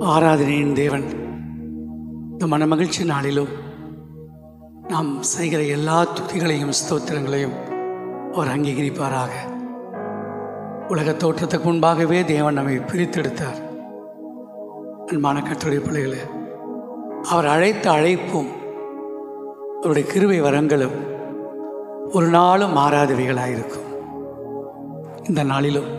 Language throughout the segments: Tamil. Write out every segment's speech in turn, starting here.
ஆராதனையின் தேவன் இந்த மனமகிழ்ச்சி நாளிலும் நாம் செய்கிற எல்லா துதிகளையும் ஸ்தோத்திரங்களையும் அவர் அங்கீகரிப்பாராக உலக தோற்றத்துக்கு முன்பாகவே தேவன் நம்மை பிரித்தெடுத்தார் அன்பான கட்டுரை பிள்ளைகளே அவர் அழைத்த அழைப்பும் அவருடைய கிருபை வரங்களும் ஒரு நாளும் மாறாதவைகளாயிருக்கும் இந்த நாளிலும்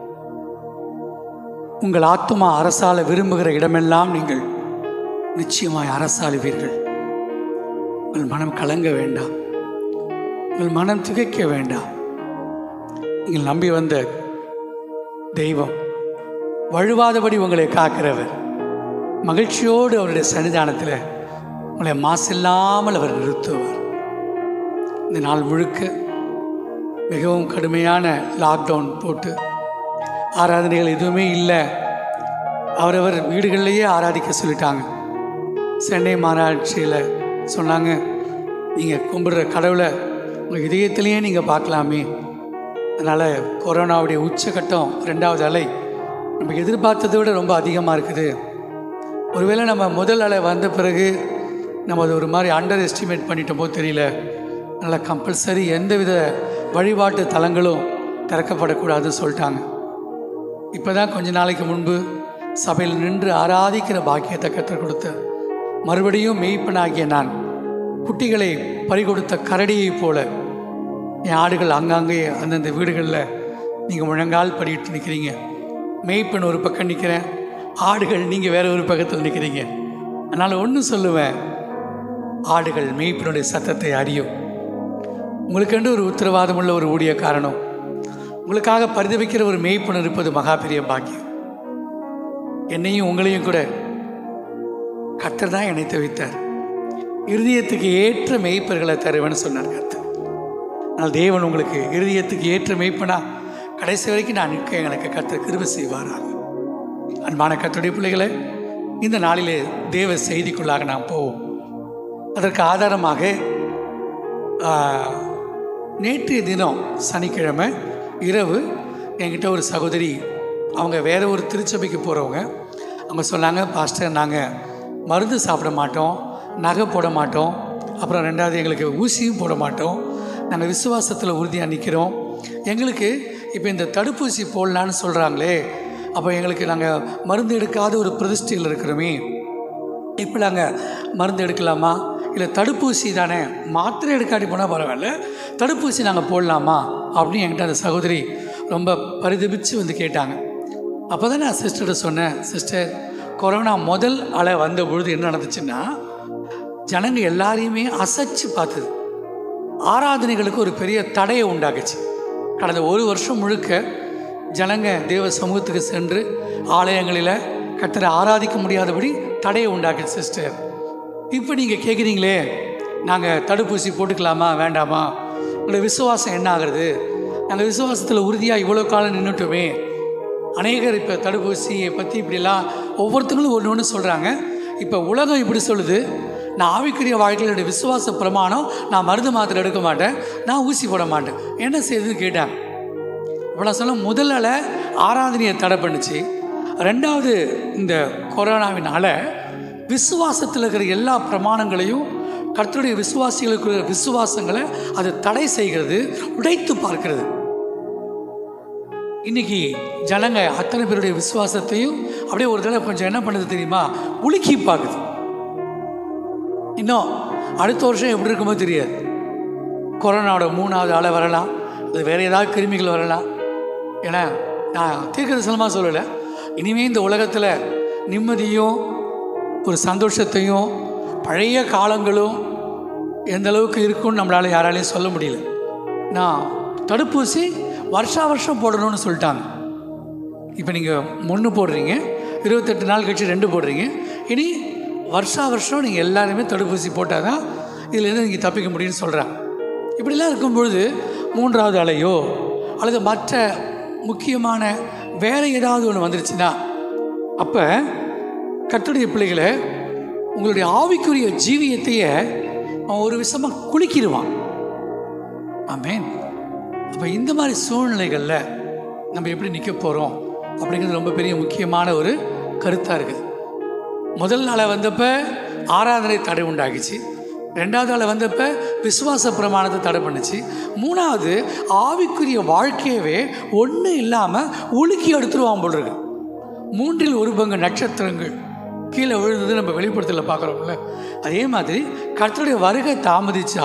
உங்கள் ஆத்துமா அரசால விரும்புகிற இடமெல்லாம் நீங்கள் நிச்சயமாய் அரசாளுவீர்கள் உங்கள் மனம் கலங்க வேண்டாம் உங்கள் மனம் திகைக்க வேண்டாம் நீங்கள் நம்பி வந்த தெய்வம் வழுவாதபடி உங்களை காக்கிறவர் மகிழ்ச்சியோடு அவருடைய சன்னிதானத்தில் உங்களை மாசில்லாமல் அவர் நிறுத்துவார் இந்த நாள் முழுக்க மிகவும் கடுமையான லாக்டவுன் போட்டு ஆராதனைகள் எதுவுமே இல்லை அவரவர் வீடுகளிலேயே ஆராதிக்க சொல்லிட்டாங்க சென்னை மாநகராட்சியில் சொன்னாங்க நீங்கள் கும்பிடுற கடவுளை உங்கள் இதயத்திலேயே நீங்கள் பார்க்கலாமே அதனால் கொரோனாவுடைய உச்சகட்டம் ரெண்டாவது அலை நம்ம எதிர்பார்த்ததை விட ரொம்ப அதிகமாக இருக்குது ஒருவேளை நம்ம முதல் அலை வந்த பிறகு நம்ம அது ஒரு மாதிரி அண்டர் எஸ்டிமேட் பண்ணிட்டோமோ தெரியல அதனால் கம்பல்சரி எந்தவித வழிபாட்டு தலங்களும் திறக்கப்படக்கூடாதுன்னு சொல்லிட்டாங்க இப்போ தான் கொஞ்ச நாளைக்கு முன்பு சபையில் நின்று ஆராதிக்கிற பாக்கியத்தை கற்றுக் கொடுத்த மறுபடியும் மெய்ப்பனாகிய நான் குட்டிகளை பறிகொடுத்த கரடியைப் போல என் ஆடுகள் ஆங்காங்கே அந்தந்த வீடுகளில் நீங்கள் முழங்கால் படிட்டு நிற்கிறீங்க மெய்ப்பெண் ஒரு பக்கம் நிற்கிறேன் ஆடுகள் நீங்கள் வேற ஒரு பக்கத்தில் நிற்கிறீங்க அதனால் ஒன்று சொல்லுவேன் ஆடுகள் மெய்ப்பனுடைய சத்தத்தை அறியும் உங்களுக்கென்று ஒரு உத்தரவாதம் உள்ள ஒரு ஊழிய காரணம் உங்களுக்காக பரிதவிக்கிற ஒரு மெய்ப்பன் இருப்பது மகா பெரிய பாக்கியம் என்னையும் உங்களையும் கூட கர்த்தர் தான் இணைத்து வைத்தார் இருதயத்துக்கு ஏற்ற மெய்ப்பர்களை தருவேன்னு சொன்னார் கர்த்தர் ஆனால் தேவன் உங்களுக்கு இருதயத்துக்கு ஏற்ற மெய்ப்பனா கடைசி வரைக்கும் நான் நிற்க எனக்கு கர்த்தர் கிருபை செய்வாராக அன்பான கர்த்தருடைய பிள்ளைகளே இந்த நாளிலே தேவ செய்திக்குள்ளாக நாம் போவோம் அதற்கு ஆதாரமாக ஆ, நேற்றைய தினம் சனிக்கிழமை இரவு என்கிட்ட ஒரு சகோதரி அவங்க வேற ஒரு திருச்சபைக்கு போகிறவங்க அவங்க சொன்னாங்க பாஸ்டர் நாங்கள் மருந்து சாப்பிட மாட்டோம் நகை போட மாட்டோம் அப்புறம் ரெண்டாவது எங்களுக்கு ஊசியும் போட மாட்டோம் நாங்கள் விசுவாசத்தில் உறுதியாக நிற்கிறோம் எங்களுக்கு இப்போ இந்த தடுப்பூசி போடலான்னு சொல்கிறாங்களே அப்போ எங்களுக்கு நாங்கள் மருந்து எடுக்காத ஒரு பிரதிஷ்டையில் இருக்கிறோமே இப்போ நாங்கள் மருந்து எடுக்கலாமா இல்லை தடுப்பூசி தானே மாத்திரை எடுக்காட்டி போனால் பரவாயில்ல தடுப்பூசி நாங்கள் போடலாமா அப்படின்னு என்கிட்ட அந்த சகோதரி ரொம்ப பரிதபிச்சு வந்து கேட்டாங்க அப்போ தான் நான் சிஸ்டர்கிட்ட சொன்னேன் சிஸ்டர் கொரோனா முதல் அலை வந்த பொழுது என்ன நடந்துச்சுன்னா ஜனங்க எல்லாரையுமே அசைச்சு பார்த்தது ஆராதனைகளுக்கு ஒரு பெரிய தடையை உண்டாக்குச்சு கடந்த ஒரு வருஷம் முழுக்க ஜனங்க தேவ சமூகத்துக்கு சென்று ஆலயங்களில் கத்தரை ஆராதிக்க முடியாதபடி தடையை உண்டாக்குச்சு சிஸ்டர் இப்போ நீங்கள் கேட்குறீங்களே நாங்கள் தடுப்பூசி போட்டுக்கலாமா வேண்டாமா உங்களோட விசுவாசம் என்ன ஆகுறது நாங்கள் விசுவாசத்தில் உறுதியாக இவ்வளோ காலம் நின்றுட்டோமே அநேகர் இப்போ தடுப்பூசியை பற்றி இப்படிலாம் ஒவ்வொருத்தங்களும் ஒன்று ஒன்று சொல்கிறாங்க இப்போ உலகம் இப்படி சொல்லுது நான் ஆவிக்குரிய வாழ்க்கையில் என்னுடைய விசுவாச பிரமாணம் நான் மருந்து மாத்திரை எடுக்க மாட்டேன் நான் ஊசி போட மாட்டேன் என்ன செய்யுதுன்னு கேட்டாங்க இப்போ நான் சொன்ன முதல்ல ஆராதனையை தடை பண்ணுச்சு ரெண்டாவது இந்த கொரோனாவினால விசுவாசத்தில் இருக்கிற எல்லா பிரமாணங்களையும் கர்த்தருடைய விசுவாசிகளுக்கு இருக்கிற விசுவாசங்களை அது தடை செய்கிறது உடைத்து பார்க்கிறது இன்னைக்கு ஜனங்க அத்தனை பேருடைய விசுவாசத்தையும் அப்படியே ஒரு தடவை கொஞ்சம் என்ன பண்ணுது தெரியுமா உலுக்கி பார்க்குது இன்னும் அடுத்த வருஷம் எப்படி இருக்குமோ தெரியாது கொரோனாவோட மூணாவது அலை வரலாம் அது வேற ஏதாவது கிருமிகள் வரலாம் ஏன்னா நான் தீர்க்கதரிசனமாக சொல்லலை இனிமே இந்த உலகத்தில் நிம்மதியும் ஒரு சந்தோஷத்தையும் பழைய காலங்களும் எந்த அளவுக்கு இருக்கும்னு நம்மளால் யாராலையும் சொல்ல முடியல நான் தடுப்பூசி வருஷா வருஷம் போடணும்னு சொல்லிட்டாங்க இப்போ நீங்கள் ஒன்று போடுறீங்க இருபத்தெட்டு நாள் கழிச்சு ரெண்டு போடுறீங்க இனி வருஷா வருஷம் நீங்கள் எல்லாருமே தடுப்பூசி போட்டால் தான் இதுலேருந்து நீங்கள் தப்பிக்க முடியும்னு சொல்கிறாங்க இப்படிலாம் இருக்கும் பொழுது மூன்றாவது அலையோ அல்லது மற்ற முக்கியமான வேற ஏதாவது ஒன்று வந்துருச்சுன்னா அப்போ கர்த்தருடைய பிள்ளைகளை உங்களுடைய ஆவிக்குரிய ஜீவியத்தையே அவன் ஒரு விஷயமாக குலுக்கிடுவான் ஆமேன் அப்போ இந்த மாதிரி சூழ்நிலைகளில் நம்ம எப்படி நிற்க போகிறோம் அப்படிங்கிறது ரொம்ப பெரிய முக்கியமான ஒரு கருத்தாக இருக்குது முதல் நாளை வந்தப்ப ஆராதனை தடை உண்டாகிச்சு ரெண்டாவது நாள் வந்தப்ப விசுவாச பிரமாணத்தை தடை பண்ணுச்சு மூணாவது ஆவிக்குரிய வாழ்க்கையவே ஒன்றும் இல்லாமல் உலுக்கி எடுத்துருவான் போல் இருக்கு மூன்றில் ஒரு பங்கு நட்சத்திரங்கள் கீழே விழுந்தது நம்ம வெளிப்படுத்தல பார்க்குறோம்ல அதே மாதிரி கர்த்தருடைய வருகை தாமதிச்சா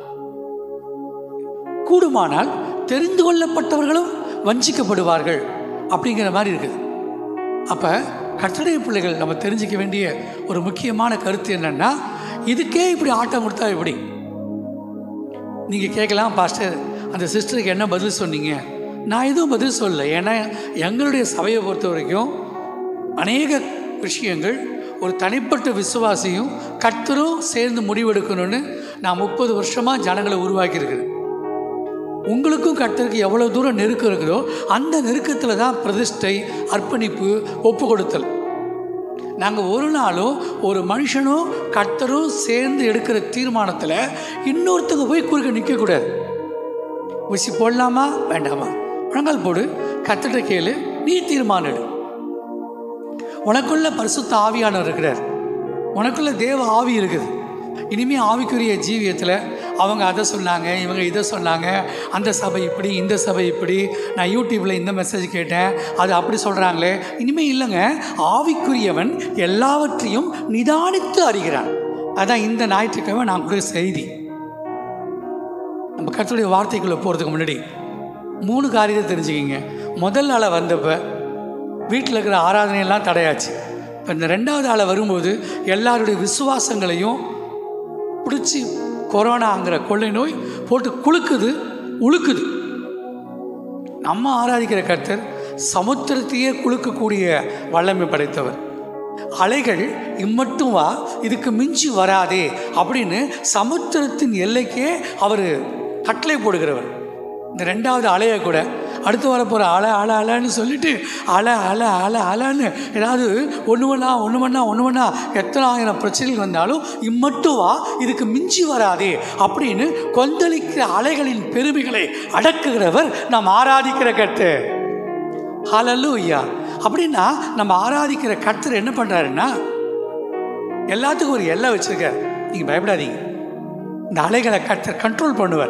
கூடுமானால் தெரிந்து கொள்ளப்பட்டவர்களும் வஞ்சிக்கப்படுவார்கள் அப்படிங்கிற மாதிரி இருக்குது அப்போ கர்த்தருடைய பிள்ளைகள் நம்ம தெரிஞ்சுக்க வேண்டிய ஒரு முக்கியமான கருத்து என்னன்னா இதுக்கே இப்படி ஆட்டம் கொடுத்தா எப்படி நீங்கள் கேட்கலாம் பாஸ்டர் அந்த சிஸ்டருக்கு என்ன பதில் சொன்னீங்க நான் எதுவும் பதில் சொல்லலை ஏன்னா எங்களுடைய சபையை பொறுத்த வரைக்கும் அநேக விஷயங்கள் ஒரு தனிப்பட்ட விசுவாசியும் கர்த்தரும் சேர்ந்து முடிவெடுக்கணும்னு நான் முப்பது வருஷமாக ஜனங்களை உருவாக்கியிருக்கிறேன் உங்களுக்கும் கர்த்தருக்கு எவ்வளோ தூரம் நெருக்கம் இருக்குதோ அந்த நெருக்கத்தில் தான் பிரதிஷ்டை அர்ப்பணிப்பு ஒப்பு கொடுத்தல் நாங்கள் ஒரு நாளும் ஒரு மனுஷனும் கர்த்தரும் சேர்ந்து எடுக்கிற தீர்மானத்தில் இன்னொருத்தங்க போய் குறுக்க நிற்கக்கூடாது ஊசி போடலாமா வேண்டாமா முழங்கால் போடு கத்திட்ட கேளு நீ தீர்மானம் எடு உனக்குள்ள பரிசுத்த ஆவியானவர் இருக்கிறார் உனக்குள்ள தேவ ஆவி இருக்குது இனிமே ஆவிக்குரிய ஜீவியத்தில் அவங்க அதை சொன்னாங்க இவங்க இதை சொன்னாங்க அந்த சபை இப்படி இந்த சபை இப்படி நான் யூடியூப்பில் இந்த மெசேஜ் கேட்டேன் அது அப்படி சொல்கிறாங்களே இனிமே இல்லைங்க ஆவிக்குரியவன் எல்லாவற்றையும் நிதானித்து அறிகிறான் அதான் இந்த ஞாயிற்றுக்கிழமை நான் கொடுக்குற செய்தி நம்ம கர்த்தருடைய வார்த்தைக்குள்ளே போகிறதுக்கு முன்னாடி மூணு காரியத்தை தெரிஞ்சுக்கிங்க முதல் ஆளை வந்தப்போ வீட்டில் இருக்கிற ஆராதனையெல்லாம் தடையாச்சு இப்போ இந்த ரெண்டாவது ஆளை வரும்போது எல்லாருடைய விசுவாசங்களையும் பிடிச்சி கொரோனாங்கிற கொள்ளை நோய் போட்டு குலுக்குது உழுக்குது நம்ம ஆராதிக்கிற கர்த்தர் சமுத்திரத்தையே குலுக்கக்கூடிய வல்லமை படைத்தவர் அலைகள் இம்மட்டும் வா இதுக்கு மிஞ்சி வராதே அப்படின்னு சமுத்திரத்தின் எல்லைக்கே அவர் கட்டளை போடுகிறவர் இந்த ரெண்டாவது அலையை கூட அடுத்து வரப்போகிற அலை அலை அலைன்னு சொல்லிட்டு அலை அலை அலை அலைன்னு ஏதாவது ஒன்று ஒன்றா ஒன்று ஒன்றா ஒன்று ஒன்றா எத்தனை ஆயிரம் பிரச்சனைகள் வந்தாலும் இம்மட்டும் வா இதுக்கு மிஞ்சி வராதே அப்படின்னு கொந்தளிக்கிற அலைகளின் பெருமைகளை அடக்குகிறவர் நாம் ஆராதிக்கிற கட்டு ஹalleluya அப்படின்னா நம்ம ஆராதிக்கிற கர்த்தர் என்ன பண்ணுறாருன்னா எல்லாத்துக்கும் ஒரு எல்லை வச்சிருக்கார் நீங்கள் பயப்படாதீங்க இந்த அலைகளை கர்த்தர் கண்ட்ரோல் பண்ணுவார்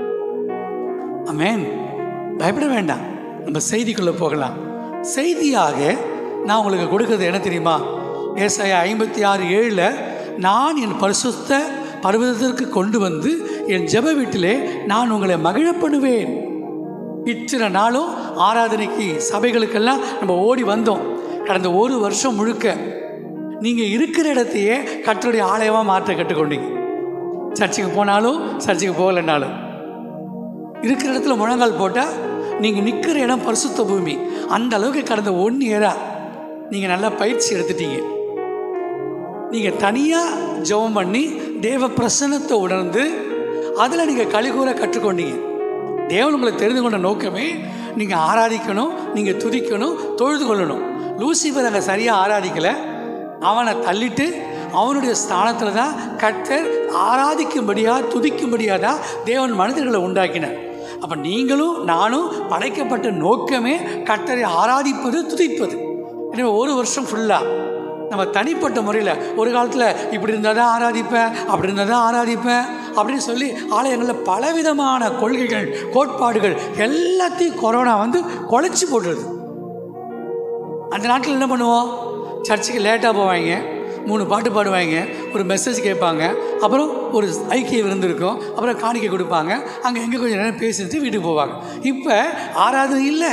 அமேன் பயப்பட வேண்டாம் நம்ம செய்திக்குள்ளே போகலாம் செய்தியாக நான் உங்களுக்கு கொடுக்கறது என்ன தெரியுமா ஏசாயா ஐம்பத்தி ஆறு ஏழில் நான் என் பரிசுத்த பர்வதத்திற்கு கொண்டு வந்து என் ஜெப வீட்டிலே நான் உங்களை மகிழ பண்ணுவேன் இத்தனை நாளும் ஆராதனைக்கு சபைகளுக்கெல்லாம் நம்ம ஓடி வந்தோம் கடந்த ஒரு வருஷம் முழுக்க நீங்கள் இருக்கிற இடத்தையே கர்த்தருடைய ஆலயமாக மாற்ற கற்றுக்கொண்டீங்க சர்ச்சுக்கு போனாலும் சர்ச்சுக்கு போகலைன்னாலும் இருக்கிற இடத்துல முழங்கால் போட்டால் நீங்கள் நிற்கிற இடம் பரிசுத்த பூமி அந்த அளவுக்கு கடந்த ஒன் இயராக நீங்கள் நல்லா பயிற்சி எடுத்துட்டீங்க நீங்கள் தனியாக ஜெபம் பண்ணி தேவ பிரசன்னத்தை உணர்ந்து அதில் நீங்கள் கலிகூற கற்றுக்கொண்டீங்க தேவன் உங்களை தெரிந்து கொண்ட நோக்கமே நீங்கள் ஆராதிக்கணும் நீங்கள் துதிக்கணும் தொழுது கொள்ளணும் லூசிபர் அங்கே சரியாக ஆராதிக்கலை அவனை தள்ளிட்டு அவனுடைய ஸ்தானத்தில் தான் கர்த்தர் ஆராதிக்கும்படியா துதிக்கும்படியா தான் தேவன் மனிதர்களை உண்டாக்கினார் அப்போ நீங்களும் நானும் படைக்கப்பட்ட நோக்கமே கர்த்தரை ஆராதிப்பது துதிப்பது எனவே ஒரு வருஷம் ஃபுல்லாக நம்ம தனிப்பட்ட முறையில் ஒரு காலத்தில் இப்படி இருந்தால் தான் ஆராதிப்பேன் அப்படி இருந்தால் தான் ஆராதிப்பேன் அப்படின்னு சொல்லி ஆலயங்களில் பலவிதமான கொள்கைகள் கோட்பாடுகள் எல்லாத்தையும் கொரோனா வந்து குலைச்சி போட்டுருது அந்த நாட்டில் என்ன பண்ணுவோம் சர்ச்சுக்கு லேட்டாக போவாங்க மூணு பாட்டு பாடுவாங்க ஒரு மெசேஜ் கேட்பாங்க அப்புறம் ஒரு ஐக்கிய விருந்து இருக்கும் அப்புறம் காணிக்கை கொடுப்பாங்க அங்கே எங்கே கொஞ்சம் நேரம் பேசிட்டு வீட்டுக்கு போவாங்க இப்போ ஆராதனை இல்லை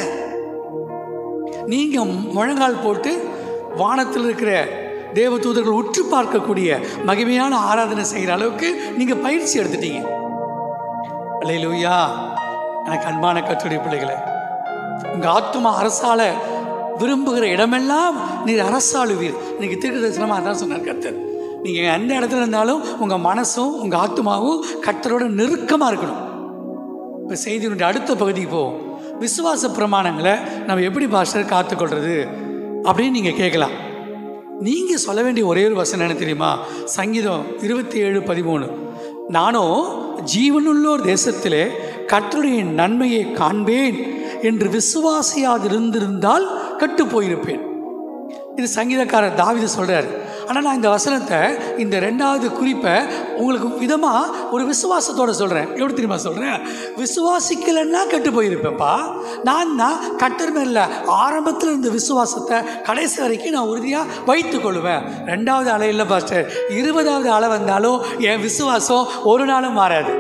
நீங்கள் முழங்கால் போட்டு வானத்தில் இருக்கிற தேவ தூதர்கள் உற்று பார்க்கக்கூடிய மகிமையான ஆராதனை செய்கிற அளவுக்கு நீங்கள் பயிற்சி எடுத்துட்டீங்க அல்லையிலூயா எனக்கு அன்பான கத்துடைய பிள்ளைகளை உங்கள் ஆத்துமா அரசால விரும்புகிற இடமெல்லாம் நீர் அரசாளுவீர் இன்னைக்கு தீர்க்க தரிசனமாக அதான் சொன்னார் கர்த்தர் நீங்கள் எந்த இடத்துல இருந்தாலும் உங்கள் மனசும் உங்கள் ஆத்துமாவும் கர்த்தரோட நெருக்கமாக இருக்கணும் இப்போ செய்தியினுடைய அடுத்த பகுதிக்கு போவோம் விசுவாச பிரமாணங்களை நம்ம எப்படி பாஸ்டர் காத்துக்கொள்றது அப்படின்னு நீங்கள் கேட்கலாம் நீங்கள் சொல்ல வேண்டிய ஒரே ஒரு வசனம் என்ன தெரியுமா சங்கீதம் இருபத்தி ஏழு பதிமூணு நானும் ஜீவனுள்ளோர் தேசத்திலே கர்த்தருடைய நன்மையை காண்பேன் என்று விசுவாசியாது இருந்திருந்தால் கட்டு போயிருப்பேன் இது சங்கீதக்காரர் தாவிது சொல்றாரு ஆனால் நான் இந்த வசனத்தை இந்த ரெண்டாவது குறிப்பை உங்களுக்கு விதமாக ஒரு விசுவாசத்தோட சொல்கிறேன் எப்படி தெரியுமா சொல்கிறேன் விசுவாசிக்கலைன்னா கெட்டு போயிருப்பேன்ப்பா நான் தான் கட்டர் மேல ஆரம்பத்தில் இருந்த விசுவாசத்தை கடைசி வரைக்கும் நான் உறுதியாக வைத்து கொள்வேன் ரெண்டாவது அலை இல்லை பாஸ்டர் இருபதாவது அலை வந்தாலும் என் விசுவாசம் ஒரு நாளும் மாறாது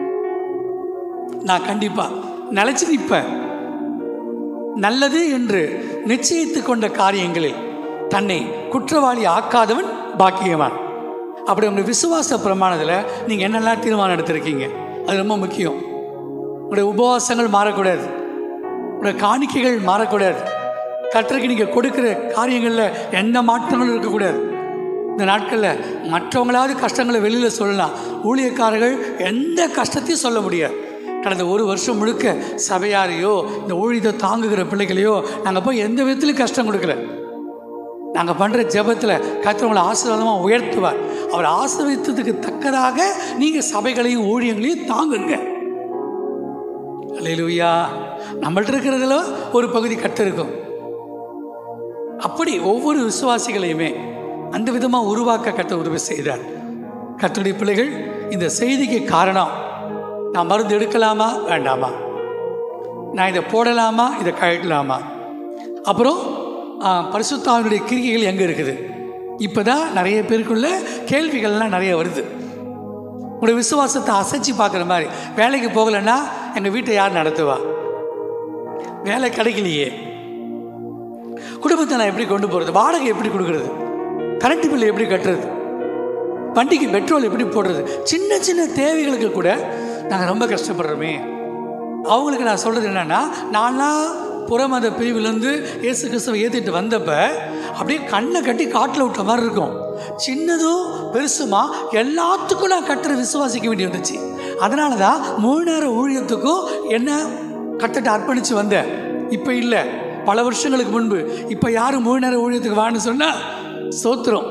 நான் கண்டிப்பாக நிலச்சி நிற்பேன் நல்லது என்று நிச்சயித்து கொண்ட காரியங்களில் தன்னை குற்றவாளி ஆக்காதவன் பாக்கியவான் அப்படி உங்களுடைய விசுவாச பிரமாணத்தில் நீங்கள் என்னெல்லாம் தீர்மானம் எடுத்திருக்கீங்க அது ரொம்ப முக்கியம் உங்களுடைய உபவாசங்கள் மாறக்கூடாது உங்களுடைய காணிக்கைகள் மாறக்கூடாது கற்றக்கு நீங்கள் கொடுக்குற காரியங்களில் எந்த மாற்றங்களும் இருக்கக்கூடாது இந்த நாட்களில் மற்றவங்களாவது கஷ்டங்களை வெளியில் சொல்லலாம் ஊழியக்காரர்கள் எந்த கஷ்டத்தையும் சொல்ல முடியாது கடந்த ஒரு வருஷம் முழுக்க சபையாரையோ இந்த ஊழியத்தை தாங்குகிற பிள்ளைகளையோ நாங்கள் போய் எந்த விதத்துலையும் கஷ்டம் கொடுக்கல நாங்கள் பண்ணுற ஜெபத்தில் கர்த்தர் ஆசீர்வாதமாக உயர்த்துவார் அவர் ஆசீர்வதித்ததுக்கு தக்கதாக நீங்கள் சபைகளையும் ஊழியங்களையும் தாங்குங்க அல்லேலூயா நம்மள்ட்ட இருக்கிறதுல ஒரு பகுதி கற்றிருக்கும் அப்படி ஒவ்வொரு விசுவாசிகளையுமே அந்த விதமாக உருவாக்க கத்த உதவி செய்தார் கர்த்தருடைய பிள்ளைகள் இந்த செய்திக்கு காரணம் நான் மருந்து எடுக்கலாமா வேண்டாமா நான் இதை போடலாமா இதை கழட்டலாமா அப்புறம் ஆ, பரிசுத்தாவினுடைய கிரிகைகள் எங்கே இருக்குது இப்போ தான் நிறைய பேருக்குள்ள கேள்விகள்லாம் நிறைய வருது உங்களுடைய விசுவாசத்தை அசைச்சு பார்க்குற மாதிரி வேலைக்கு போகலைன்னா எங்கள் வீட்டை யார் நடத்துவா வேலை கிடைக்கலையே குடும்பத்தை நான் எப்படி கொண்டு போகிறது வாடகை எப்படி கொடுக்கறது கரண்ட் பில் எப்படி கட்டுறது வண்டிக்கு பெட்ரோல் எப்படி போடுறது சின்ன சின்ன தேவைகளுக்கு கூட நாங்கள் ரொம்ப கஷ்டப்படுறோமே அவங்களுக்கு நான் சொல்கிறது என்னென்னா நான்லாம் புறமத பிரிவுலேருந்து இயேசு கிறிஸ்துவை ஏற்றிட்டு வந்தப்ப அப்படியே கண்ணை கட்டி காட்டில் விட்ட மாதிரி இருக்கும் சின்னதும் பெருசுமா எல்லாத்துக்கும் நான் கட்டுற விசுவாசிக்க வேண்டி வந்துச்சு அதனால தான் மூணு நேர ஊழியத்துக்கும் என்ன கட்டத்தை அர்ப்பணித்து வந்தேன் இப்போ இல்லை பல வருஷங்களுக்கு முன்பு இப்போ யாரும் மூணு நேர ஊழியத்துக்கு வான்னு சொன்னால் சோத்திரம்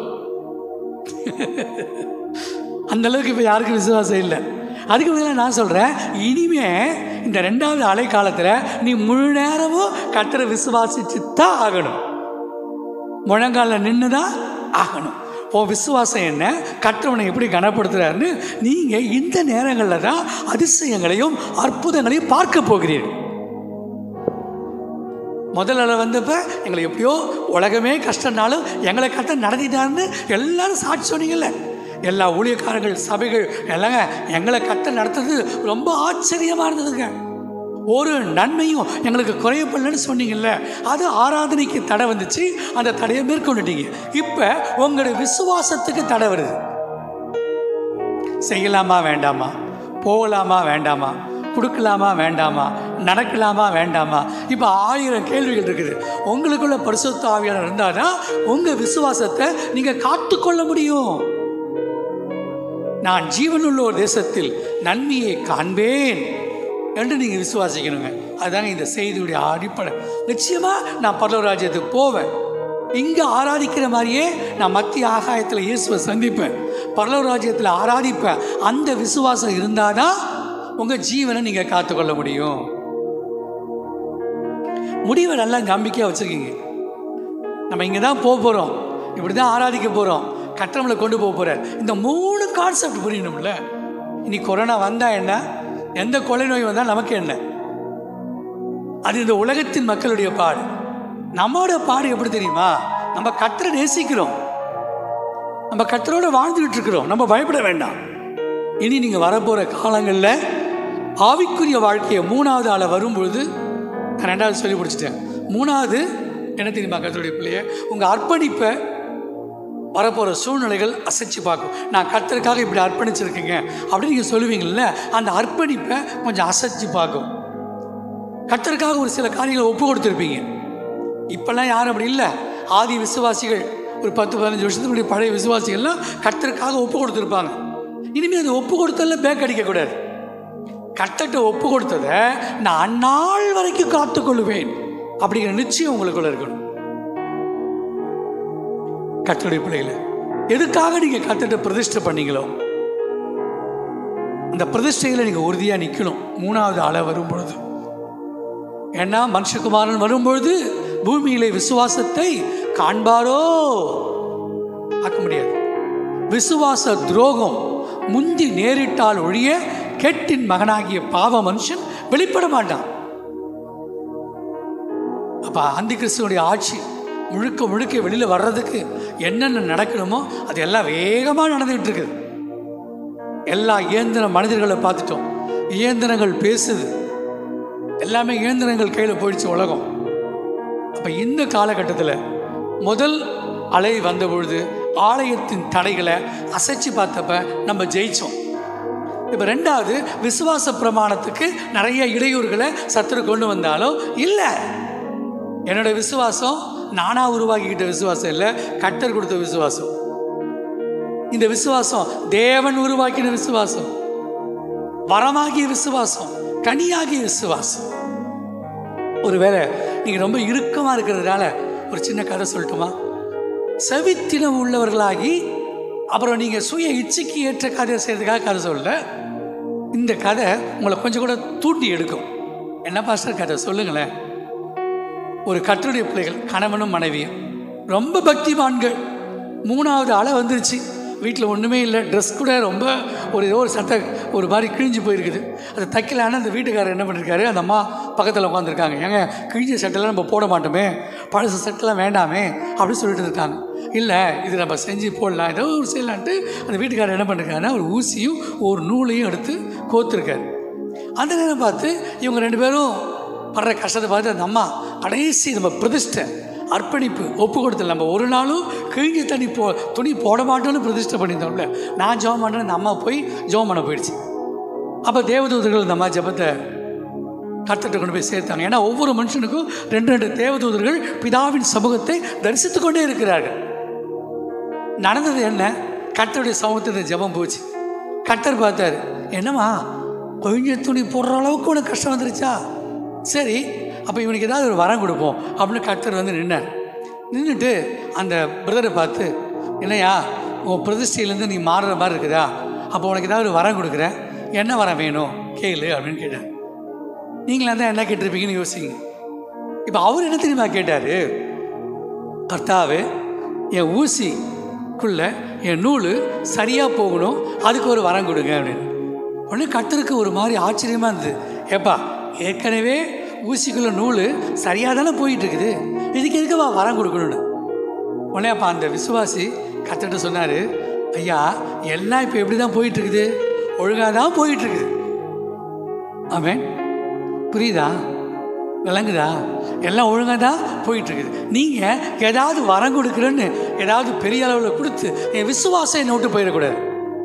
அந்த அளவுக்கு இப்போ யாருக்கும் விசுவாசம் இல்லை அதுக்கு பதிலாக நான் சொல்கிறேன் இனிமே இந்த ரெண்டாவது அலை காலத்தில் நீ முழு நேரமும் கத்தரை விசுவாசிச்சு தான் ஆகணும் முழங்கால நின்று தான் ஆகணும் உன் விசுவாசம் என்ன கற்றவனை எப்படி கனப்படுத்துறாருன்னு நீங்கள் இந்த நேரங்களில் தான் அதிசயங்களையும் அற்புதங்களையும் பார்க்க போகிறீர்கள் முதல்ல வந்தப்ப எங்களை எப்படியோ உலகமே கஷ்டம்னாலும் எங்களை கத்த நடத்திட்டாருன்னு எல்லாரும் சாட்சி சொன்னீங்கல்ல எல்லா ஊழியக்காரர்கள் சபைகள் எல்லாங்க எங்களை கத்த நடத்துறது ரொம்ப ஆச்சரியமாக இருந்ததுங்க ஒரு நன்மையும் எங்களுக்கு குறையப்படலன்னு சொன்னீங்கல்ல அது ஆராதனைக்கு தடை வந்துச்சு அந்த தடையை மேற்கொண்டுட்டீங்க இப்போ உங்களுடைய விசுவாசத்துக்கு தடை வருது செய்யலாமா வேண்டாமா போகலாமா வேண்டாமா கொடுக்கலாமா வேண்டாமா நடக்கலாமா வேண்டாமா இப்போ ஆயிரம் கேள்விகள் இருக்குது உங்களுக்குள்ள பரிசுத்த ஆவியாளர் இருந்தால் தான் உங்கள் விசுவாசத்தை நீங்கள் காத்துக்கொள்ள முடியும் நான் ஜீவனுள்ள ஒரு தேசத்தில் நன்மையை காண்பேன் என்று நீங்கள் விசுவாசிக்கணுங்க அதுதாங்க இந்த செய்தியுடைய அடிப்படை நிச்சயமாக நான் பரலோக ராஜ்யத்துக்கு போவேன் இங்கே ஆராதிக்கிற மாதிரியே நான் மத்திய ஆகாயத்தில் இயேசுவை சந்திப்பேன் பரலோக ராஜ்யத்தில் ஆராதிப்பேன் அந்த விசுவாசம் இருந்தால் தான் உங்கள் ஜீவனை நீங்கள் காத்துக்கொள்ள முடியும் முடிவை நல்லா நம்பிக்கையாக வச்சுருக்கீங்க நம்ம இங்கே தான் போக போகிறோம் இப்படி தான் ஆராதிக்க போகிறோம் கட்டணங்களை கொண்டு போக போகிறார் இந்த மூணு கான்செப்ட் புரியணும்ல இனி கொரோனா வந்தால் என்ன எந்த கொலை நோய் வந்தால் நமக்கு என்ன அது இந்த உலகத்தின் மக்களுடைய பாடு நம்மளோட பாடு எப்படி தெரியுமா நம்ம கத்தரை நேசிக்கிறோம் நம்ம கத்தரோட வாழ்ந்துகிட்டு இருக்கிறோம் நம்ம பயப்பட வேண்டாம் இனி நீங்கள் வரப்போகிற காலங்களில் ஆவிக்குரிய வாழ்க்கையை மூணாவது ஆளை வரும்பொழுது நான் ரெண்டாவது சொல்லி முடிச்சிட்டேன் மூணாவது என்ன தெரியுமா கத்தருடைய பிள்ளைய உங்கள் அர்ப்பணிப்பை வரப்போகிற சூழ்நிலைகள் அசைச்சு பார்க்கும் நான் கர்த்தருக்காக இப்படி அர்ப்பணிச்சிருக்கேங்க அப்படின்னு நீங்கள் சொல்லுவீங்கள்ல அந்த அர்ப்பணிப்பை கொஞ்சம் அசைச்சு பார்க்கும் கர்த்தருக்காக ஒரு சில காரியங்களை ஒப்பு கொடுத்துருப்பீங்க இப்போல்லாம் யாரும் அப்படி இல்லை ஆதி விசுவாசிகள் ஒரு பத்து பதினஞ்சு வருஷத்துக்கு முன்னாடி பழைய விசுவாசிகள்லாம் கர்த்தருக்காக ஒப்பு கொடுத்துருப்பாங்க இனிமேல் அது ஒப்பு கொடுத்ததில் பேக் அடிக்கக்கூடாது கர்த்தர்கிட்ட ஒப்பு கொடுத்ததை நான் அந்நாள் வரைக்கும் காத்துக்கொள்ளுவேன் அப்படிங்கிற நிச்சயம் உங்களுக்குள்ள இருக்கணும் கர்த்தருடைய பிள்ளைகளை எதுக்காக நீங்க கர்த்தர்கிட்ட பிரதிஷ்டை பண்ணீங்களோ அந்த பிரதிஷ்டையில் நீங்க உறுதியா நிக்கணும் மூணாவது ஆளை வரும் பொழுது ஏன்னா மனுஷகுமாரன் வரும்பொழுது பூமியிலே விசுவாசத்தை காண்பாரோ ஆக்க முடியாது விசுவாச துரோகம் முந்தி நேரிட்டால் ஒழிய கெட்டின் மகனாகிய பாவ மனுஷன் வெளிப்பட மாட்டான் அப்ப அந்தி கிறிஸ்துவனுடைய ஆட்சி முழுக்க முழுக்க வெளியில வர்றதுக்கு என்னென்ன நடக்கணுமோ அது எல்லாம் வேகமாக நடந்துகிட்டு இருக்குது எல்லா இயந்திர மனிதர்களை பார்த்துட்டோம் இயந்திரங்கள் பேசுது எல்லாமே இயந்திரங்கள் கையில் போயிடுச்சு உலகம் அப்போ இந்த காலகட்டத்தில் முதல் அலை வந்த பொழுது ஆலயத்தின் தடைகளை அசைச்சு பார்த்தப்ப நம்ம ஜெயிச்சோம் இப்போ ரெண்டாவது விசுவாச பிரமாணத்துக்கு நிறைய இடையூறுகளை சத்துரு கொண்டு வந்தாலும் இல்லை என்னோட விசுவாசம் நானா உருவாக்கிக்கிட்ட விசுவாசம் இல்லை கட்டர் கொடுத்த விசுவாசம் இந்த விசுவாசம் தேவன் உருவாக்கின விசுவாசம் வரமாகிய விசுவாசம் கனியாகிய விசுவாசம் ஒருவேளை நீங்க ரொம்ப இறுக்கமா இருக்கிறதுனால ஒரு சின்ன கதை சொல்லட்டுமா செவித்தினம் உள்ளவர்களாகி அப்புறம் நீங்க சுய இச்சைக்கு ஏற்ற கதை செய்யறதுக்காக கதை சொல்லல இந்த கதை உங்களை கொஞ்சம் கூட தூண்டி எடுக்கும் என்ன பாஸ்டர் கதை சொல்லுங்களேன் ஒரு கட்டருடைய பிள்ளைகள் கணவனும் மனைவியும் ரொம்ப பக்திமான்கள் மூணாவது அலை வந்துருச்சு வீட்டில் ஒன்றுமே இல்லை ட்ரெஸ் கூட ரொம்ப ஒரு ஏதோ ஒரு சட்டை ஒரு மாதிரி கிழிஞ்சு போயிருக்குது அதை தைக்கலான்னு அந்த வீட்டுக்காரர் என்ன பண்ணியிருக்காரு அந்த அம்மா பக்கத்தில் உட்காந்துருக்காங்க ஏங்க கிழிஞ்ச சட்டைலாம் நம்ம போட மாட்டோமே பழசு சட்டைலாம் வேண்டாமே அப்படின்னு சொல்லிட்டு இருக்காங்க இல்லை இது நம்ம செஞ்சு போடலாம் ஏதோ ஒரு செய்யலான்ட்டு அந்த வீட்டுக்காரர் என்ன பண்ணிருக்காருன்னா ஒரு ஊசியும் ஒரு நூலையும் எடுத்து கோத்துருக்காரு அந்த நேரம் பார்த்து இவங்க ரெண்டு பேரும் படுற கஷ்டத்தை பார்த்து அந்த அம்மா கடைசி நம்ம பிரதிஷ்டை அர்ப்பணிப்பு ஒப்பு கொடுத்தல நம்ம ஒரு நாளும் கிழிஞ்ச தண்ணி போ துணி போட மாட்டோம்னு பிரதிஷ்டை பண்ணியிருந்தோம்ல நான் ஜெபம் பண்ணுறேன் அந்த அம்மா போய் ஜெபம் பண்ண போயிடுச்சு அப்போ தேவதூதர்கள் இந்த அம்மா ஜெபத்தை கர்த்தர்கிட்ட கொண்டு போய் சேர்த்தாங்க ஏன்னா ஒவ்வொரு மனுஷனுக்கும் ரெண்டு ரெண்டு தேவதூதர்கள் பிதாவின் சமூகத்தை தரிசித்து கொண்டே இருக்கிறார்கள் நடந்தது என்ன கர்த்தருடைய சமூகத்தை ஜெபம் போச்சு கர்த்தர் பார்த்தாரு என்னம்மா கொஞ்ச துணி போடுற அளவுக்கு உனக்கு கஷ்டம் வந்துருச்சா சரி அப்போ இவனுக்கு ஏதாவது ஒரு வரம் கொடுப்போம் அப்படின்னு கர்த்தர் வந்து நின்னார் நின்றுட்டு அந்த பிரதரை பார்த்து என்னையா உன் பிரதிஷ்டையிலேருந்து நீ மாறுற மாதிரி இருக்குதா அப்போ உனக்கு ஏதாவது ஒரு வரம் கொடுக்குறேன் என்ன வரம் வேணும் கேளு அப்படின்னு கேட்டார் நீங்களாம் தான் என்ன கேட்டிருப்பீங்கன்னு யோசிங்க இப்போ அவர் என்ன தெரியுமா கேட்டார் கர்த்தாவே என் ஊசிக்குள்ள என் நூல் சரியாக போகணும் அதுக்கு ஒரு வரம் கொடுங்க அப்படின்னு உடனே கர்த்தருக்கு ஒரு மாதிரி ஆச்சரியமாக இருந்தது ஏப்பா ஏற்கனவே ஊசிக்குள்ள நூல் சரியாக தானே போயிட்டு இருக்குது இதுக்கு எதுக்குப்பா வரம் கொடுக்கணும்னு உடனே அப்போ அந்த விசுவாசி கர்த்தர்கிட்ட சொன்னார் ஐயா எல்லாம் இப்போ எப்படி தான் போயிட்டு இருக்குது ஒழுங்காக தான் போயிட்டு இருக்குது ஆமென் புரியுதா விளங்குதா எல்லாம் ஒழுங்காக தான் போயிட்டு இருக்குது நீங்கள் ஏதாவது வரம் கொடுக்குறேன்னு ஏதாவது பெரிய அளவில் கொடுத்து என் விசுவாசம் என்னை விட்டு போயிடக்கூடாது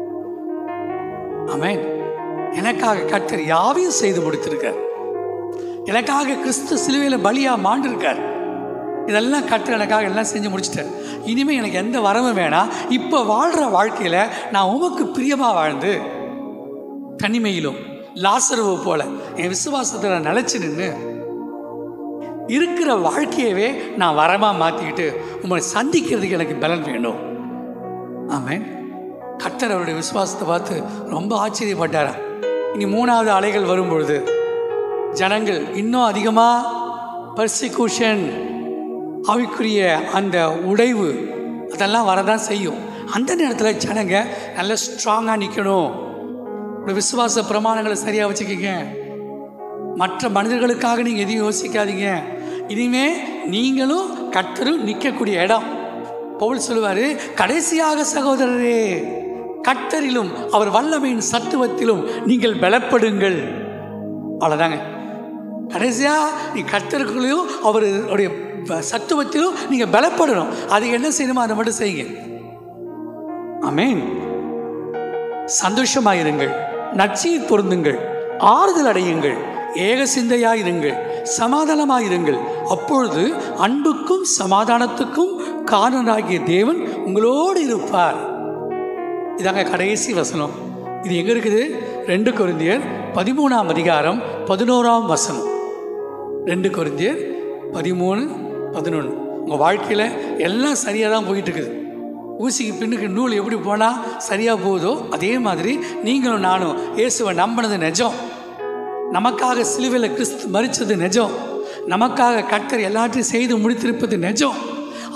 ஆமென் எனக்காக கர்த்தர் யாவையும் செய்து முடித்திருக்கார் எனக்காக கிறிஸ்து சிலுவையில் பலியா மாண்டிருக்கார் இதெல்லாம் கர்த்தர் எனக்காக எல்லாம் செஞ்சு முடிச்சிட்டார் இனிமேல் எனக்கு எந்த வரமும் வேணாம் இப்போ வாழ்கிற வாழ்க்கையில் நான் உமக்கு பிரியமாக வாழ்ந்து தனிமையிலும் லாசருவை போல என் விசுவாசத்தை நான் நிலைச்சு நின்று இருக்கிற வாழ்க்கையவே நான் வரமாக மாற்றிக்கிட்டு உங்களை சந்திக்கிறதுக்கு எனக்கு பலன் வேணும் ஆமென் கர்த்தர் அவருடைய விசுவாசத்தை பார்த்து ரொம்ப ஆச்சரியப்பட்டாரா இனி மூணாவது அலைகள் வரும்பொழுது ஜனங்கள் இன்னும் அதிகமாக பர்சிக்யூஷன் ஆவிக்குரிய அந்த உடைவு அதெல்லாம் வரதான் செய்யும் அந்த நேரத்தில் ஜனங்க நல்ல ஸ்ட்ராங்காக நிற்கணும் உங்களுடைய விசுவாச பிரமாணங்களை சரியாக வச்சுக்கோங்க மற்ற மனிதர்களுக்காக நீங்கள் எதையும் யோசிக்காதீங்க இனிமே நீங்களும் கர்த்தரும் நிற்கக்கூடிய இடம் பவுல் சொல்லுவார் கடைசியாக சகோதரரே கர்த்தரிலும் அவர் வல்லமையின் சத்துவத்திலும் நீங்கள் பலப்படுங்கள் அவ்வளோதாங்க கடைசியாக நீ கர்த்தருக்குள்ளேயும் அவருடைய சத்துவத்திலும் நீங்கள் பலப்படணும் அது என்ன செய்யணுமோ அதை மட்டும் செய்யுங்க ஆமென் சந்தோஷமாயிருங்கள் நற்செய்தி பொருந்துங்கள் ஆறுதல் அடையுங்கள் ஏக சிந்தையாயிருங்கள் சமாதானமாயிருங்கள் அப்பொழுது அன்புக்கும் சமாதானத்துக்கும் காரணராகிய தேவன் உங்களோடு இருப்பார் இதாங்க கடைசி வசனம் இது எங்க இருக்குது ரெண்டு கொரிந்தியர் பதிமூணாம் அதிகாரம் பதினோராம் வசனம் ரெண்டு கொரிந்தியர் பதிமூணு பதினொன்று உங்கள் வாழ்க்கையில் எல்லாம் சரியாக தான் போயிட்டு இருக்குது ஊசிக்கு பின்னுக்கு நூல் எப்படி போனால் சரியாக போகுதோ அதே மாதிரி நீங்களும் நானும் இயேசுவை நம்பினது நிஜம் நமக்காக சிலுவையில் கிறிஸ்து மறிச்சது நிஜம் நமக்காக கர்த்தர் எல்லாத்தையும் செய்து முடித்திருப்பது நிஜம்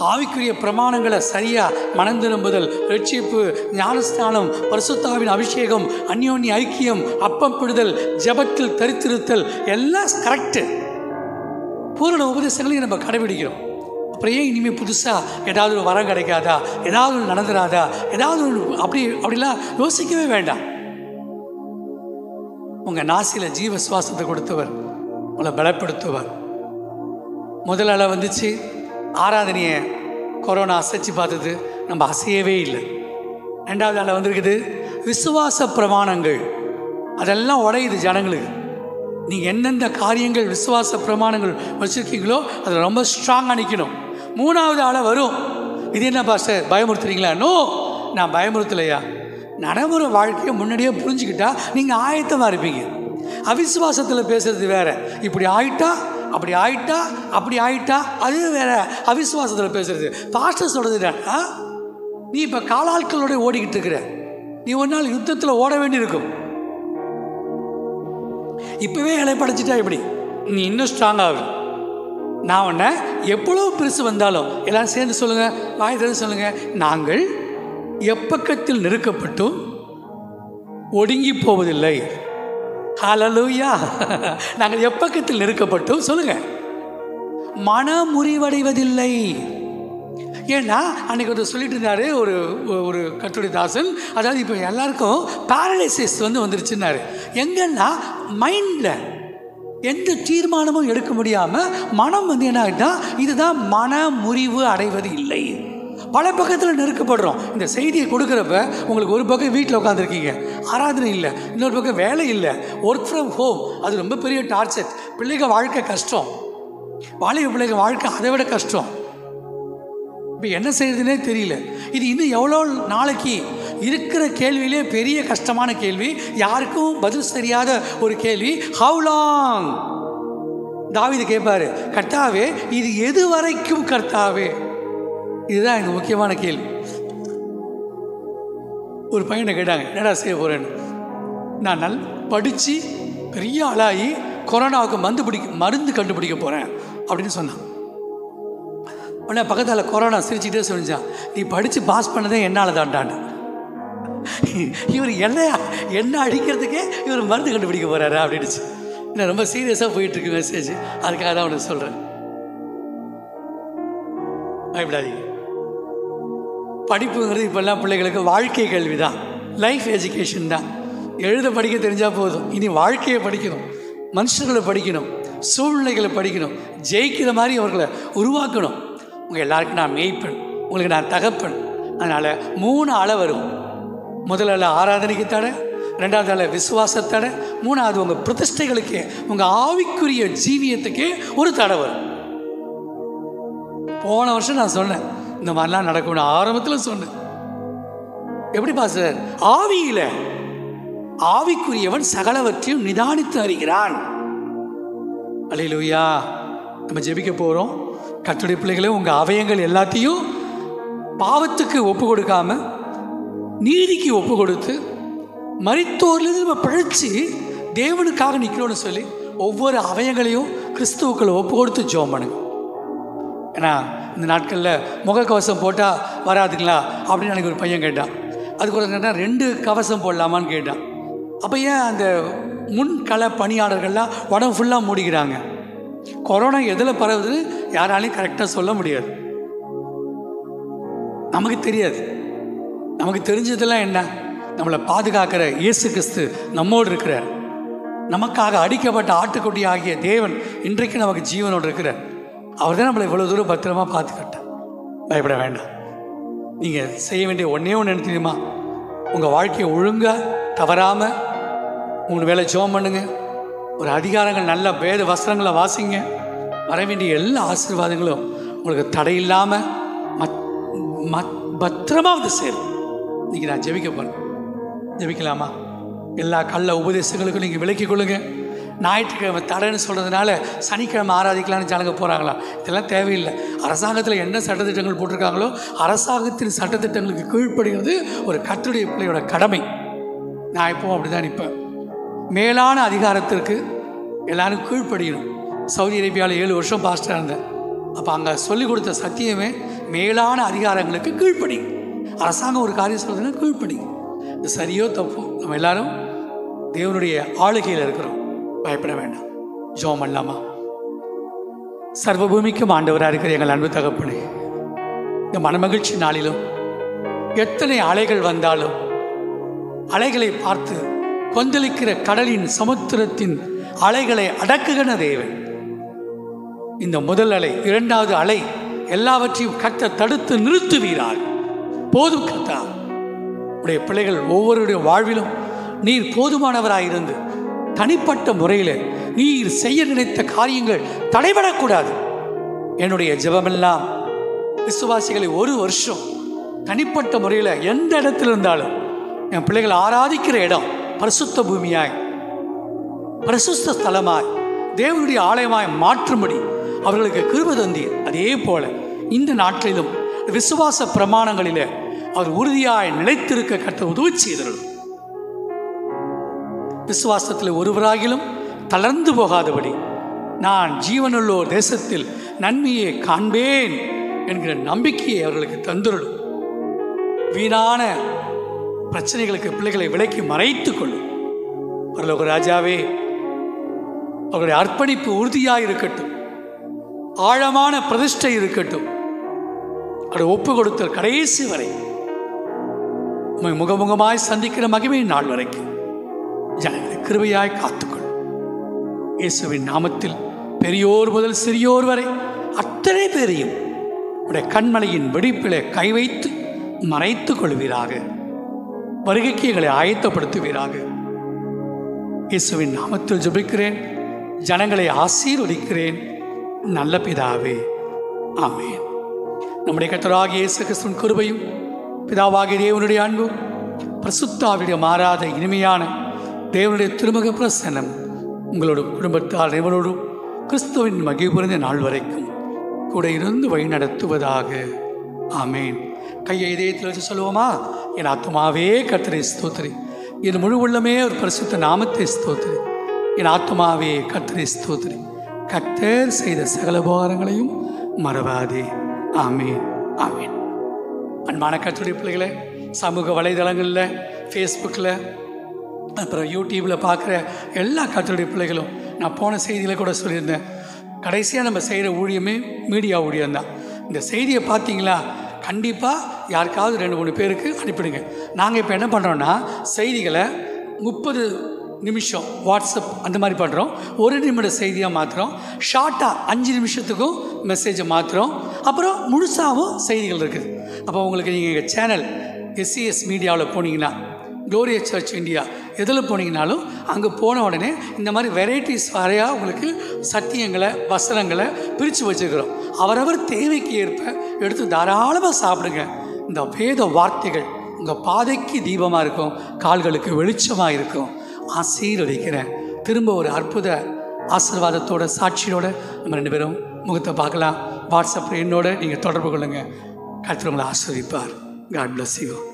ஆவிக்குரிய பிரமாணங்களை சரியாக மனம் திரும்புதல் ரட்சிப்பு ஞானஸ்தானம் பரிசுத்தாவின் அபிஷேகம் அந்யோன்ய ஐக்கியம் அப்பம் பிடுதல் ஜெபத்தில் தரித்திருத்தல் எல்லாம் கரெக்டு பூரண உபதேசங்களையும் நம்ம கடைபிடிக்கிறோம் அப்புறம் ஏன் இனிமேல் புதுசாக ஏதாவது ஒரு வரம் கிடைக்காதா ஏதாவது ஒன்று நடந்துடாதா ஏதாவது ஒன்று அப்படி அப்படிலாம் யோசிக்கவே வேண்டாம் உங்கள் நாசியில் ஜீவ சுவாசத்தை கொடுத்தவர் உங்களை பலப்படுத்துவார் முதல் அலை வந்துச்சு ஆராதனையை கொரோனா அசைச்சு பார்த்தது நம்ம அசையவே இல்லை ரெண்டாவது அலை வந்திருக்குது விசுவாச பிரமாணங்கள் அதெல்லாம் உடையுது ஜனங்களுக்கு நீங்கள் எந்தெந்த காரியங்கள் விசுவாச பிரமாணங்கள் வச்சுருக்கீங்களோ அதில் ரொம்ப ஸ்ட்ராங்காக நிற்கணும் மூணாவது ஆளை வரும் இது என்ன பாஸ்டர் பயமுறுத்துறீங்களா நோ நான் பயமுறுத்தலையா நடைமுறை வாழ்க்கையை முன்னாடியே புரிஞ்சுக்கிட்டா நீங்கள் ஆயத்தமாக இருப்பீங்க அவிசுவாசத்தில் பேசுறது வேற இப்படி ஆயிட்டா அப்படி ஆயிட்டா அப்படி ஆயிட்டா அது வேற அவிசுவாசத்தில் பேசுறது பாஸ்டர் சொல்றது என்னன்னா நீ இப்போ காலாட்களோட ஓடிக்கிட்டு இருக்கிற நீ ஒரு நாள் யுத்தத்தில் ஓட வேண்டியிருக்கும் இப்பவே இலை படைச்சிட்டா எப்படி நீ இன்னும் ஸ்ட்ராங் ஆகும் நான் உன்னை எவ்வளோ பெருசு வந்தாலும் எல்லாரும் சேர்ந்து சொல்லுங்க வாய் திறந்து சொல்லுங்க நாங்கள் எப்பக்கத்தில் நெருக்கப்பட்டும் ஒடுங்கி போவதில்லை ஹalleluya நாங்கள் எப்பக்கத்தில் நெருக்கப்பட்டும் சொல்லுங்க மனமுறிவடைவதில்லை ஏன்னா அன்னைக்கு ஒரு சொல்லிட்டு இருந்தாரு ஒரு ஒரு கட்டுரை தாசன் அதாவது இப்போ எல்லாருக்கும் பேரலைசிஸ் வந்து வந்துருச்சுன்னாரு எங்கன்னா மைண்டில் எந்த தீர்மானமும் எடுக்க முடியாமல் மனம் வந்து என்ன ஆகிட்டா இதுதான் மன முறிவு அடைவது இல்லை பல பக்கத்தில் நெருக்கப்படுறோம் இந்த செய்தியை கொடுக்குறப்ப உங்களுக்கு ஒரு பக்கம் வீட்டில் உட்காந்துருக்கீங்க ஆராதனை இல்லை இன்னொரு பக்கம் வேலை இல்லை ஒர்க் ஃப்ரம் ஹோம் அது ரொம்ப பெரிய டார்ச்சர் பிள்ளைங்க வாழ்க்கை கஷ்டம் வாலிப பிள்ளைங்க வாழ்க்கை அதை விட கஷ்டம் இப்போ என்ன செய்யறதுனே தெரியல இது இன்னும் எவ்வளோ நாளைக்கு இருக்கிற கேள்வியிலே பெரிய கஷ்டமான கேள்வி யாருக்கும் பதில் தெரியாத ஒரு கேள்வி ஹவு லாங் தாவிது கேட்பாரு கர்த்தாவே இது எது வரைக்கும் கர்த்தாவே இதுதான் எனக்கு முக்கியமான கேள்வி ஒரு பையனை கேட்டாங்க என்னடா செய்ய போறேன்னு நான் நல் படித்து பெரிய ஆளாகி கொரோனாவுக்கு மருந்து பிடிக்க மருந்து கண்டுபிடிக்க போகிறேன் அப்படின்னு சொன்னான் உடனே பக்கத்தில் கொரோனா சிரிச்சுட்டே சொல்லிச்சான் நீ படித்து பாஸ் பண்ணதே என்னால் தாண்டான்னு இவர் என்ன என்ன அடிக்கிறதுக்கே இவர் மருந்து கண்டுபிடிக்க போகிறாரு அப்படின்னுச்சு நான் ரொம்ப சீரியஸாக போயிட்டுருக்கு மெசேஜ் அதுக்காக தான் உனக்கு சொல்கிறேன் பயப்படாதீங்க படிப்புங்கிறது இப்போல்லாம் பிள்ளைகளுக்கு வாழ்க்கை கல்வி தான் லைஃப் எஜுகேஷன் தான் எழுத படிக்க தெரிஞ்சால் போதும் இனி வாழ்க்கையை படிக்கணும் மனுஷர்களை படிக்கணும் சூழ்நிலைகளை படிக்கணும் ஜெயிக்கிற மாதிரி அவர்களை உருவாக்கணும் உங்கள் எல்லாருக்கும் நான் மேய்ப்பேன் உங்களுக்கு நான் தகப்பன் அதனால் மூணு அலை வரும் முதல் அலை ஆராதனைக்கு தடை ரெண்டாவது அலை விசுவாச தடை மூணாவது உங்கள் பிரதிஷ்டைகளுக்கு உங்கள் ஆவிக்குரிய ஜீவியத்துக்கே ஒரு தடை வரும் போன வருஷம் நான் சொன்னேன் இந்த மாதிரிலாம் நடக்கும்னு ஆரம்பத்தில் சொன்னேன் எப்படி பாஸ்டர் ஆவியில ஆவிக்குரியவன் சகலவற்றையும் நிதானித்து அறிகிறான் அலையிலுயா நம்ம ஜெபிக்க போகிறோம் கத்துடைய பிள்ளைகளே உங்கள் அவயங்கள் எல்லாத்தையும் பாவத்துக்கு ஒப்பு கொடுக்காம நீதிக்கு ஒப்பு கொடுத்து மரித்தோர்லேருந்து நம்ம பழிச்சு தேவனுக்காக நிற்கணும்னு சொல்லி ஒவ்வொரு அவயங்களையும் கிறிஸ்துவுக்களை ஒப்பு கொடுத்து ஜோம் பண்ணுங்க ஏன்னா இந்த நாட்களில் முகக்கவசம் போட்டால் வராதுங்களா அப்படின்னு எனக்கு ஒரு பையன் கேட்டான் அதுக்கு ஒரு கேட்டால் ரெண்டு கவசம் போடலாமான்னு கேட்டான் அப்போ ஏன் அந்த முன்கள பணியாளர்கள்லாம் உடம்பு ஃபுல்லாக மூடிக்கிறாங்க கொரோனா எதில் பரவுதுன்னு யாராலையும் கரெக்டாக சொல்ல முடியாது நமக்கு தெரியாது நமக்கு தெரிஞ்சதெல்லாம் என்ன நம்மளை பாதுகாக்கிற இயேசு கிறிஸ்து நம்மோடு இருக்கிறார் நமக்காக அடிக்கப்பட்ட ஆட்டுக்குட்டி ஆகிய தேவன் இன்றைக்கு நமக்கு ஜீவனோடு இருக்கிறார் அவர் தான் நம்மளை இவ்வளோ தூரம் பத்திரமா பார்த்துக்கிட்டார் பயப்பட வேண்டாம் நீங்கள் செய்ய வேண்டிய ஒன்றே ஒன்று என்ன தெரியுமா உங்கள் வாழ்க்கையை ஒழுங்காக தவறாமல் மூணு வேளை ஜெபம் பண்ணுங்க ஒரு அதிகாரங்கள் நல்ல வேத வஸ்திரங்களை வாசிங்க வர வேண்டிய எல்லா ஆசீர்வாதங்களும் உங்களுக்கு தடையில்லாமல் மத் மத் பத்திரமா வந்து சேரும் இன்னைக்கு நான் ஜெபிக்க போகிறேன் ஜெபிக்கலாமா எல்லா கள்ள உபதேசங்களுக்கும் நீங்கள் விலக்கிக் கொள்ளுங்க ஞாயிற்றுக்கிழமை தடைன்னு சொல்கிறதுனால சனிக்கிழமை ஆராதிக்கலாம்னு ஜனங்க போகிறாங்களா இதெல்லாம் தேவையில்லை அரசாங்கத்தில் என்ன சட்டத்திட்டங்கள் போட்டிருக்காங்களோ அரசாங்கத்தின் சட்டத்திட்டங்களுக்கு கீழ்ப்படுகிறது ஒரு கத்துடைய பிள்ளையோட கடமை நான் இப்போவும் அப்படி தான் நிற்பேன் மேலான அதிகாரத்திற்கு எல்லாரும் கீழ்ப்படியணும் சவுதி அரேபியாவில் ஏழு வருஷம் பாஸ்டராக இருந்தேன் அப்போ அங்கே சொல்லிக் கொடுத்த சத்தியமே மேலான அதிகாரங்களுக்கு கீழ்ப்படி அரசாங்கம் ஒரு காரியம் சொல்றதுன்னா கீழ்ப்படி இது சரியோ தப்போ நம்ம எல்லாரும் தேவனுடைய ஆளுகையில் இருக்கிறோம் பயப்பட வேண்டாம் ஜோம் பண்ணலாமா சர்வபூமிக்கும் ஆண்டவராக இருக்கிற எங்கள் அன்பு தகப்பனே இந்த மனமகிழ்ச்சி நாளிலும் எத்தனை அலைகள் வந்தாலும் அலைகளை பார்த்து கொந்தளிக்கிற கடலின் சமுத்திரத்தின் அலைகளை அடக்குகிற தேவன் இந்த முதல் அலை இரண்டாவது அலை எல்லாவற்றையும் கத்த தடுத்து நிறுத்துவீரார் போதும் கத்தா உடைய பிள்ளைகள் ஒவ்வொருடைய வாழ்விலும் நீர் போதுமானவராயிருந்து தனிப்பட்ட முறையில் நீர் செய்ய நினைத்த காரியங்கள் தடைபடக்கூடாது என்னுடைய ஜெபமெல்லாம் விசுவாசிகளை ஒரு வருஷம் தனிப்பட்ட முறையில் எந்த இடத்துல இருந்தாலும் என் பிள்ளைகள் ஆராதிக்கிற இடம் பரிசுத்த பூமியாய் பரிசுத்த ஸ்தலமாய் தேவனுடைய ஆலயமாய் மாற்றும்படி அவர்களுக்கு கிருப தந்தீர் அதே போல இந்த நாட்களிலும் விசுவாச பிரமாணங்களிலே அவர் உறுதியாய் நிலைத்திருக்க கட்ட உதவி செய்தர்கள் விசுவாசத்தில் ஒருவராகிலும் தளர்ந்து போகாதபடி நான் ஜீவனுள்ளோர் தேசத்தில் நன்மையை காண்பேன் என்கிற நம்பிக்கையை அவர்களுக்கு தந்துருளும் வீணான பிரச்சனைகளுக்கு பிள்ளைகளை விலக்கி மறைத்துக் கொள்ளும் பரலோக ராஜாவே அவருடைய அர்ப்பணிப்பு உறுதியாக இருக்கட்டும் ஆழமான பிரதிஷ்டை இருக்கட்டும் அவருடைய ஒப்பு கொடுத்தல் கடைசி வரை உம்மை முகமுகமாய் சந்திக்கிற மகிமை நாள் வரைக்கும் ஜனங்களை கிருபையாய் காத்துக்கொள் இயேசுவின் நாமத்தில் பெரியோர் முதல் சிறியோர் வரை அத்தனை பேரையும் உடைய கண்மலையின் வெடிப்பிலே கை வைத்து மறைத்துக் கொள்வீராக வருகைக்கு எங்களை ஆயத்தப்படுத்துவீராக இயேசுவின் நாமத்தில் ஜெபிக்கிறேன் ஜனங்களை ஆசீர்வதிக்கிறேன் நல்ல பிதாவே ஆமென் நம்முடைய கர்த்தராகிய இயேசு கிறிஸ்துவின் கிருபையும் பிதாவாகிய தேவனுடைய அன்பும் பிரசுத்தாவுடைய மாறாத இனிமையான தேவனுடைய திருமுக பிரசனம் உங்களோடும் குடும்பத்தார் அனைவரோடும் கிறிஸ்துவின் மகிழ்வு புரிந்த நாள் வரைக்கும் கூட இருந்து வழி நடத்துவதாக ஆமேன் கையை இதயத்தில் வச்சு சொல்லுவோமா என் ஆத்மாவே கர்த்தரை ஸ்தோத்திரி என் முழு உள்ளமே ஒரு பரிசுத்த நாமத்தை ஸ்தோத்திரி என் ஆத்மாவே கர்த்தரை ஸ்தோத்திரி கர்த்தர் செய்த சகல உபகாரங்களையும் மறவாதே ஆமேன் ஆமேன் அன்பான கர்த்தருடைய பிள்ளைகளை சமூக வலைதளங்களில் ஃபேஸ்புக்கில் அப்புறம் யூடியூப்பில் பார்க்குற எல்லா கர்த்தருடைய பிள்ளைகளும் நான் போன செய்தியில் கூட சொல்லியிருந்தேன் கடைசியாக நம்ம செய்கிற ஊழியமே மீடியா ஊழியம் தான் இந்த செய்தியை பார்த்தீங்களா கண்டிப்பாக யாருக்காவது ரெண்டு மூணு பேருக்கு அனுப்பிடுங்க நாங்கள் இப்போ என்ன பண்ணுறோன்னா செய்திகளை முப்பது நிமிஷம் வாட்ஸ்அப் அந்த மாதிரி பண்ணுறோம் ஒரு நிமிட செய்தியாக மாற்றுறோம் ஷார்ட்டாக அஞ்சு நிமிஷத்துக்கும் மெசேஜை மாற்றுறோம் அப்புறம் முழுசாகவும் செய்திகள் இருக்குது அப்போ உங்களுக்கு நீங்கள் எங்கள் சேனல் எஸ்சிஎஸ் மீடியாவில் போனீங்கன்னா க்ளோரியா சர்ச் இந்தியா எதில் போனீங்கனாலும் அங்கே போன உடனே இந்த மாதிரி வெரைட்டிஸ் வரையாக உங்களுக்கு சத்தியங்களை வசனங்களை பிரித்து வச்சுருக்கிறோம் அவரவர் தேவைக்கு ஏற்ப எடுத்து தாராளமாக சாப்பிடுங்க இந்த வேத வார்த்தைகள் உங்கள் பாதைக்கு தீபமாக இருக்கும் கால்களுக்கு வெளிச்சமாக இருக்கும் ஆசீர்வதிக்கிறேன் திரும்ப ஒரு அற்புத ஆசீர்வாதத்தோட சாட்சியோட நம்ம ரெண்டு பேரும் முகத்தை பார்க்கலாம் வாட்ஸ்அப்பில் என்னோட நீங்கள் தொடர்பு கொள்ளுங்கள் கர்த்தர் உங்களை ஆஸ்வதிப்பார் காட் bless you